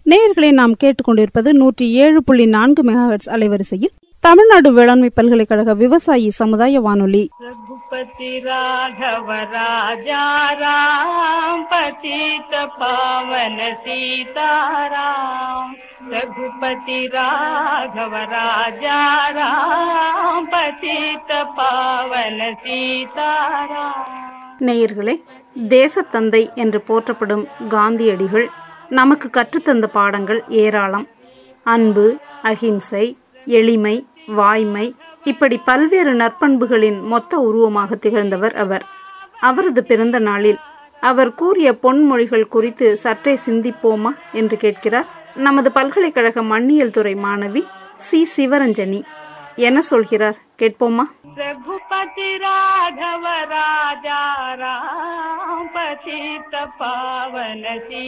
நேயர்களை நாம் கேட்டுக்கொண்டிருப்பது நூற்றி ஏழு புள்ளி நான்கு மெகாஹெட்ஸ் அலைவரிசையில் தமிழ்நாடு வேளாண்மை பல்கலைக்கழக விவசாயி சமுதாய வானொலி रघुपति राघव राजा राम पतित पावन सीताराम रघुपति राघव राजा राम पतित पावन सीताराम நேயர்களே தேசத்தந்தை என்று போற்றப்படும் காந்தியடிகள் நமக்கு கற்றுத்தந்த பாடங்கள் ஏராளம் அன்பு அகிம்சை எளிமை வாய்மை இப்படி பல்வேறு நற்பண்புகளின் மொத்த உருவமாக திகழ்ந்தவர் அவர் அவரது பிறந்த நாளில் அவர் கூறிய பொன்மொழிகள் குறித்து சற்றே சிந்திப்போமா என்று கேட்கிறார் நமது பல்கலைக்கழக மண்ணியல் துறை மாணவி சி சிவரஞ்சனி என்ன சொல்கிறார் கேட்போமா रघुपति राघव राजा राम पतित पावन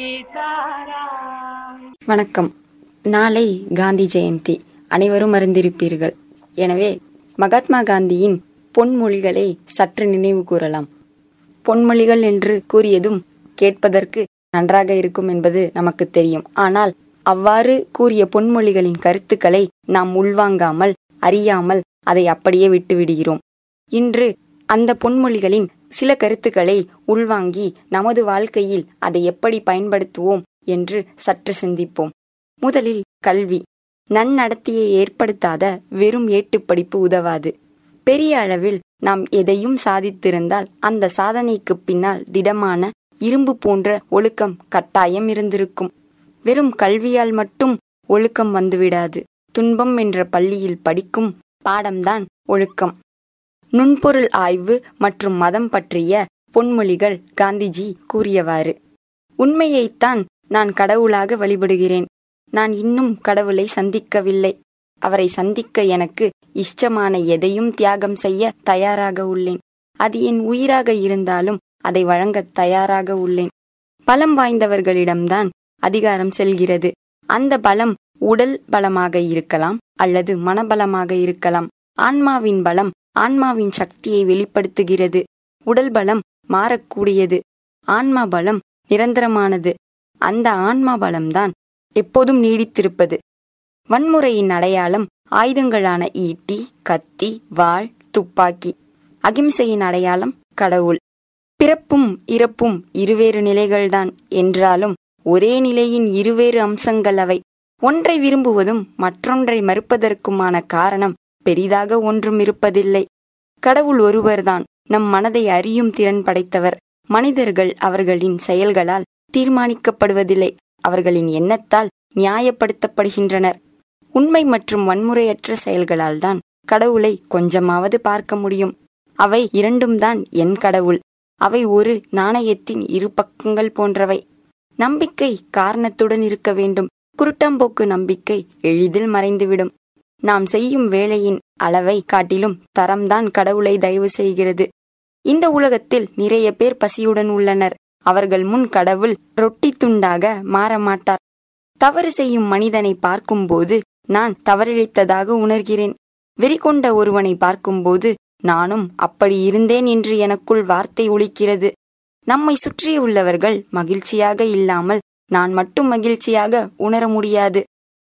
सीताराम வணக்கம் நாளை காந்தி ஜெயந்தி அனைவரும் அறிந்திருப்பீர்கள் எனவே மகாத்மா காந்தியின் பொன்மொழிகளை சற்று நினைவு கூறலாம் பொன்மொழிகள் என்று கூறியதும் கேட்பதற்கு நன்றாக இருக்கும் என்பது நமக்கு தெரியும் ஆனால் அவ்வாறு கூறிய பொன்மொழிகளின் கருத்துக்களை நாம் உள்வாங்காமல் அறியாமல் அதை அப்படியே விட்டு விடுகிறோம் இன்று அந்த பொன்மொழிகளின் சில கருத்துக்களை உள்வாங்கி நமது வாழ்க்கையில் அதை எப்படி பயன்படுத்துவோம் என்று சற்று சிந்திப்போம் முதலில் கல்வி நன்னடத்தையை ஏற்படுத்தாத வெறும் ஏட்டுப்படிப்பு உதவாது பெரிய அளவில் நாம் எதையும் சாதித்திருந்தால் அந்த சாதனைக்கு பின்னால் திடமான இரும்பு போன்ற ஒழுக்கம் கட்டாயம் இருந்திருக்கும் வெறும் கல்வியால் மட்டும் ஒழுக்கம் வந்துவிடாது துன்பம் என்ற பள்ளியில் படிக்கும் பாடம்தான் ஒழுக்கம் நுண்பொருள் ஆய்வு மற்றும் மதம் பற்றிய பொன்மொழிகள் காந்திஜி கூறியவாறு உண்மையைத்தான் நான் கடவுளாக வழிபடுகிறேன் நான் இன்னும் கடவுளை சந்திக்கவில்லை அவரை சந்திக்க எனக்கு இஷ்டமான எதையும் தியாகம் செய்ய தயாராக உள்ளேன் அது என் உயிராக இருந்தாலும் அதை வழங்கத் தயாராக உள்ளேன் பலம் வாய்ந்தவர்களிடம்தான் அதிகாரம் செல்கிறது அந்த பலம் உடல் பலமாக இருக்கலாம் அல்லது மனபலமாக இருக்கலாம் ஆன்மாவின் பலம் ஆன்மாவின் சக்தியை வெளிப்படுத்துகிறது உடல் பலம் மாறக்கூடியது ஆன்மா பலம் நிரந்தரமானது அந்த ஆன்மா பலம்தான் எப்போதும் நீடித்திருப்பது வன்முறையின் அடையாளம் ஆயுதங்களான ஈட்டி கத்தி வாள் துப்பாக்கி அகிம்சையின் அடையாளம் கடவுள் பிறப்பும் இறப்பும் இருவேறு நிலைகள்தான் என்றாலும் ஒரே நிலையின் இருவேறு அம்சங்கள் அவை ஒன்றை விரும்புவதும் மற்றொன்றை மறுப்பதற்குமான காரணம் பெரிதாக ஒன்றும் இருப்பதில்லை கடவுள் ஒருவர்தான் நம் மனதை அறியும் திறன் படைத்தவர் மனிதர்கள் அவர்களின் செயல்களால் தீர்மானிக்கப்படுவதில்லை அவர்களின் எண்ணத்தால் நியாயப்படுத்தப்படுகின்றனர் உண்மை மற்றும் வன்முறையற்ற செயல்களால் தான் கடவுளை கொஞ்சமாவது பார்க்க முடியும் அவை இரண்டும் தான் என் கடவுள் அவை ஒரு நாணயத்தின் இரு பக்கங்கள் போன்றவை நம்பிக்கை காரணத்துடன் இருக்க வேண்டும் குருட்டாம்போக்கு நம்பிக்கை எளிதில் மறைந்துவிடும் நாம் செய்யும் வேலையின் அளவை காட்டிலும் தரம்தான் கடவுளை தயவு செய்கிறது இந்த உலகத்தில் நிறைய பேர் பசியுடன் உள்ளனர் அவர்கள் முன் கடவுள் ரொட்டி துண்டாக மாறமாட்டார் தவறு செய்யும் மனிதனை பார்க்கும்போது நான் தவறிழைத்ததாக உணர்கிறேன் வெறிகொண்ட ஒருவனை பார்க்கும்போது நானும் அப்படி இருந்தேன் என்று எனக்குள் வார்த்தை ஒலிக்கிறது நம்மை சுற்றியுள்ளவர்கள் மகிழ்ச்சியாக இல்லாமல் நான் மட்டும் மகிழ்ச்சியாக உணர முடியாது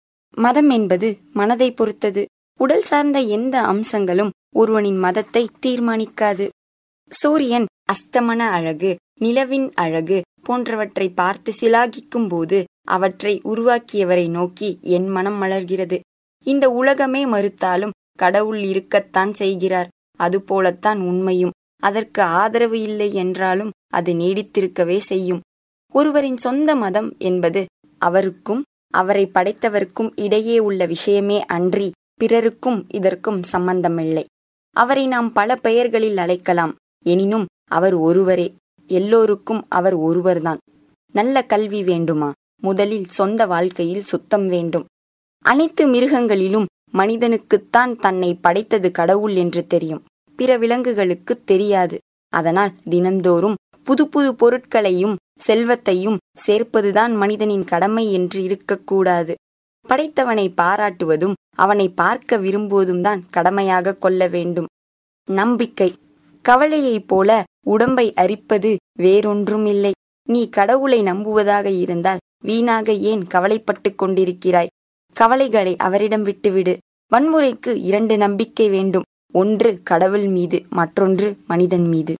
மதம் என்பது மனதை பொறுத்தது உடல் சார்ந்த எந்த அம்சங்களும் ஒருவனின் மதத்தை தீர்மானிக்காது சூரியன் அஸ்தமன அழகு நிலவின் அழகு போன்றவற்றை பார்த்து சிலாகிக்கும் போது அவற்றை உருவாக்கியவரை நோக்கி என் மனம் மலர்கிறது இந்த உலகமே மறுத்தாலும் கடவுள் இருக்கத்தான் செய்கிறார் அதுபோலத்தான் உண்மையும் அதற்கு ஆதரவு இல்லை என்றாலும் அது நீடித்திருக்கவே செய்யும் ஒருவரின் சொந்த மதம் என்பது அவருக்கும் அவரை படைத்தவருக்கும் இடையே உள்ள விஷயமே அன்றி பிறருக்கும் இதற்கும் சம்பந்தமில்லை அவரை நாம் பல பெயர்களில் அழைக்கலாம் எனினும் அவர் ஒருவரே எல்லோருக்கும் அவர் ஒருவர்தான் நல்ல கல்வி வேண்டுமா முதலில் சொந்த வாழ்க்கையில் சுத்தம் வேண்டும் அனைத்து மிருகங்களிலும் மனிதனுக்குத்தான் தன்னை படைத்தது கடவுள் என்று தெரியும் பிற விலங்குகளுக்கு தெரியாது அதனால் தினந்தோறும் புது புது பொருட்களையும் செல்வத்தையும் சேர்ப்பதுதான் மனிதனின் கடமை என்று இருக்கக்கூடாது படைத்தவனை பாராட்டுவதும் அவனை பார்க்க விரும்புவதும் தான் கடமையாக கொள்ள வேண்டும் நம்பிக்கை கவலையைப் போல உடம்பை அரிப்பது வேறொன்றும் இல்லை நீ கடவுளை நம்புவதாக இருந்தால் வீணாக ஏன் கவலைப்பட்டுக் கொண்டிருக்கிறாய் கவலைகளை அவரிடம் விட்டுவிடு வன்முறைக்கு இரண்டு நம்பிக்கை வேண்டும் ஒன்று கடவுள் மீது மற்றொன்று மனிதன் மீது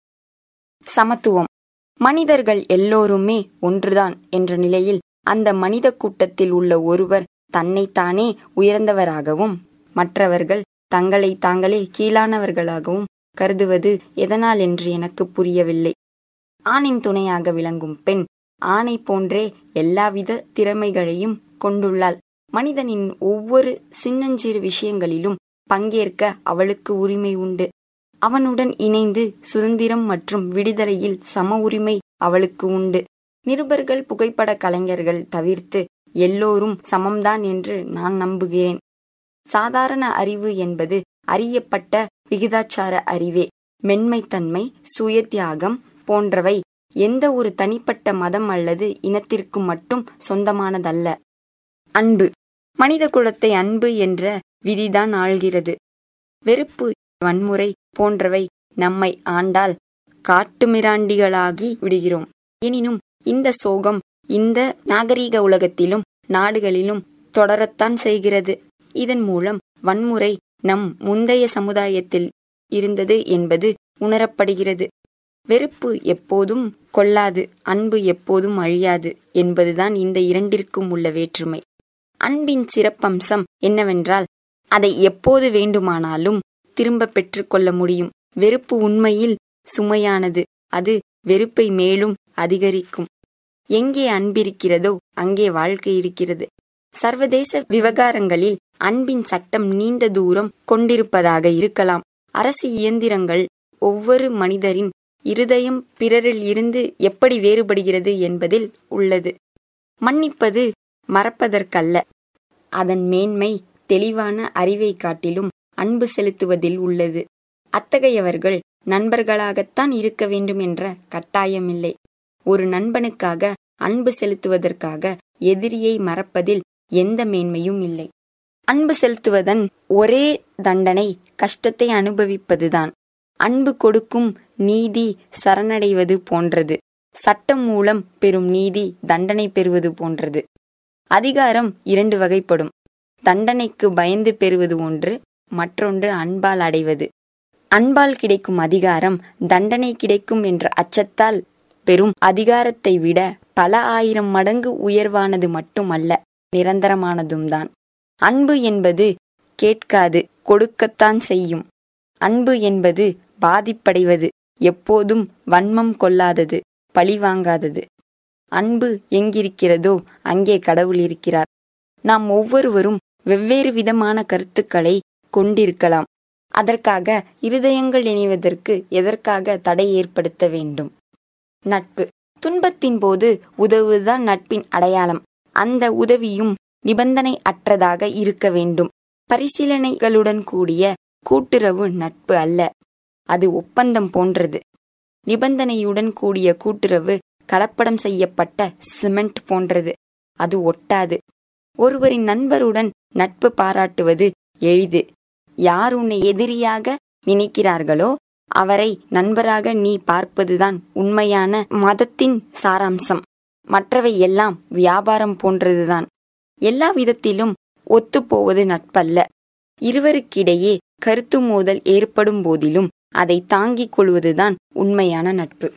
சமத்துவம் மனிதர்கள் எல்லோருமே ஒன்றுதான் என்ற நிலையில் அந்த மனித கூட்டத்தில் உள்ள ஒருவர் தன்னைத்தானே உயர்ந்தவராகவும் மற்றவர்கள் தங்களை தாங்களே கீழானவர்களாகவும் கருதுவது எதனால் என்று எனக்கு புரியவில்லை ஆணின் துணையாக விளங்கும் பெண் ஆணை போன்றே எல்லாவித திறமைகளையும் கொண்டுள்ளாள் மனிதனின் ஒவ்வொரு சின்னஞ்சிறு விஷயங்களிலும் பங்கேற்க அவளுக்கு உரிமை உண்டு அவனுடன் இணைந்து சுதந்திரம் மற்றும் விடுதலையில் சம உரிமை அவளுக்கு உண்டு நிருபர்கள் புகைப்பட கலைஞர்கள் தவிர்த்து எல்லோரும் சமம்தான் என்று நான் நம்புகிறேன் சாதாரண அறிவு என்பது அறியப்பட்ட விகிதாச்சார அறிவே மென்மைத்தன்மை சுய தியாகம் போன்றவை எந்த ஒரு தனிப்பட்ட மதம் அல்லது இனத்திற்கு மட்டும் சொந்தமானதல்ல அன்பு மனித குலத்தை அன்பு என்ற விதிதான் ஆள்கிறது வெறுப்பு வன்முறை போன்றவை நம்மை ஆண்டால் காட்டுமிராண்டிகளாகி விடுகிறோம் எனினும் இந்த சோகம் இந்த நாகரீக உலகத்திலும் நாடுகளிலும் தொடரத்தான் செய்கிறது இதன் மூலம் வன்முறை நம் முந்தைய சமுதாயத்தில் இருந்தது என்பது உணரப்படுகிறது வெறுப்பு எப்போதும் கொல்லாது அன்பு எப்போதும் அழியாது என்பதுதான் இந்த இரண்டிற்கும் உள்ள வேற்றுமை அன்பின் சிறப்பம்சம் என்னவென்றால் அதை எப்போது வேண்டுமானாலும் திரும்ப பெற்றுக்கொள்ள முடியும் வெறுப்பு உண்மையில் சுமையானது அது வெறுப்பை மேலும் அதிகரிக்கும் எங்கே அன்பிருக்கிறதோ அங்கே வாழ்க்கை இருக்கிறது சர்வதேச விவகாரங்களில் அன்பின் சட்டம் நீண்ட தூரம் கொண்டிருப்பதாக இருக்கலாம் அரசு இயந்திரங்கள் ஒவ்வொரு மனிதரின் இருதயம் பிறரில் இருந்து எப்படி வேறுபடுகிறது என்பதில் உள்ளது மன்னிப்பது மறப்பதற்கல்ல அதன் மேன்மை தெளிவான அறிவை காட்டிலும் அன்பு செலுத்துவதில் உள்ளது அத்தகையவர்கள் நண்பர்களாகத்தான் இருக்க வேண்டும் என்ற கட்டாயமில்லை ஒரு நண்பனுக்காக அன்பு செலுத்துவதற்காக எதிரியை மறப்பதில் எந்த மேன்மையும் இல்லை அன்பு செலுத்துவதன் ஒரே தண்டனை கஷ்டத்தை அனுபவிப்பதுதான் அன்பு கொடுக்கும் நீதி சரணடைவது போன்றது சட்டம் மூலம் பெறும் நீதி தண்டனை பெறுவது போன்றது அதிகாரம் இரண்டு வகைப்படும் தண்டனைக்கு பயந்து பெறுவது ஒன்று மற்றொன்று அன்பால் அடைவது அன்பால் கிடைக்கும் அதிகாரம் தண்டனை கிடைக்கும் என்ற அச்சத்தால் பெறும் அதிகாரத்தை விட பல ஆயிரம் மடங்கு உயர்வானது மட்டுமல்ல நிரந்தரமானதும்தான் அன்பு என்பது கேட்காது கொடுக்கத்தான் செய்யும் அன்பு என்பது பாதிப்படைவது எப்போதும் வன்மம் கொள்ளாதது பழிவாங்காதது அன்பு எங்கிருக்கிறதோ அங்கே கடவுள் இருக்கிறார் நாம் ஒவ்வொருவரும் வெவ்வேறு விதமான கருத்துக்களை கொண்டிருக்கலாம் அதற்காக இருதயங்கள் இணைவதற்கு எதற்காக தடை ஏற்படுத்த வேண்டும் நட்பு துன்பத்தின் போது உதவுதான் நட்பின் அடையாளம் அந்த உதவியும் நிபந்தனை அற்றதாக இருக்க வேண்டும் பரிசீலனைகளுடன் கூடிய கூட்டுறவு நட்பு அல்ல அது ஒப்பந்தம் போன்றது நிபந்தனையுடன் கூடிய கூட்டுறவு கலப்படம் செய்யப்பட்ட சிமெண்ட் போன்றது அது ஒட்டாது ஒருவரின் நண்பருடன் நட்பு பாராட்டுவது எளிது யார் உன்னை எதிரியாக நினைக்கிறார்களோ அவரை நண்பராக நீ பார்ப்பதுதான் உண்மையான மதத்தின் சாராம்சம் மற்றவை எல்லாம் வியாபாரம் போன்றதுதான் எல்லா விதத்திலும் ஒத்துப்போவது நட்பல்ல இருவருக்கிடையே கருத்து மோதல் ஏற்படும் போதிலும் அதை தாங்கிக் கொள்வதுதான் உண்மையான நட்பு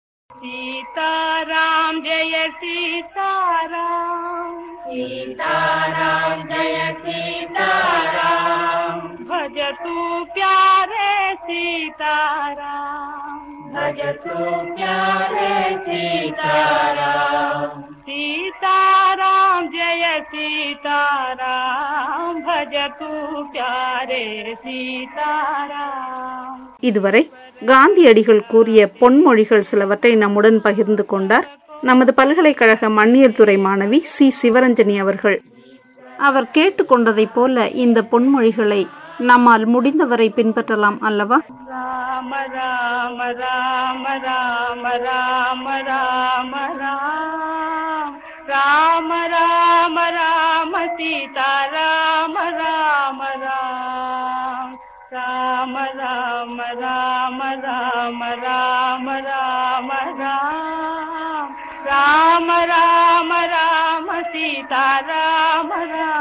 सीताराम जय सीताराम सीताराम जय सीताराम भज तू प्यारे सीताराम भज तू प्यारे सीताराम सीताराम जय सीताराम भज तू प्यारे सीताराम இதுவரை காந்தியடிகள் கூறிய பொன்மொழிகள் சிலவற்றை நம்முடன் பகிர்ந்து கொண்டார் நமது பல்கலைக்கழக மண்ணியல் துறை மாணவி சி சிவரஞ்சனி அவர்கள் அவர் கேட்டுக்கொண்டதைப் போல இந்த பொன்மொழிகளை நம்மால் முடிந்தவரை பின்பற்றலாம் அல்லவா राम राम राम राम राम राम राम राम राम राम सीता राम राम राम राम राम राम राम राम राम राम राम राम राम सीता राम राम